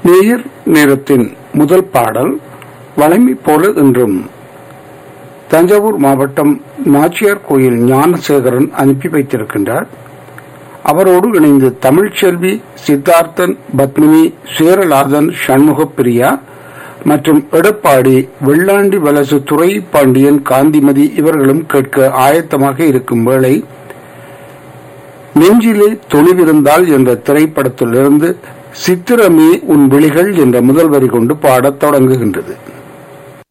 நேயர் நேரத்தின் முதல் பாடல் வளைமை போல என்றும் தஞ்சாவூர் மாவட்டம் நாச்சியார் கோயில் ஞானசேகரன் அனுப்பி வைத்திருக்கின்றார் அவரோடு இணைந்து தமிழ்ச்செல்வி சித்தார்த்தன் பத்மினி சேரலாதன் சண்முகப்பிரியா மற்றும் எடப்பாடி வெள்ளாண்டி வலசு துறை பாண்டியன் காந்திமதி இவர்களும் கேட்க ஆயத்தமாக இருக்கும் வேளை நெஞ்சிலே துணிவிருந்தால் என்ற திரைப்படத்திலிருந்து சித்திரமே உன் விழிகள் என்ற முதல் வரி கொண்டு பாடத் தொடங்குகின்றது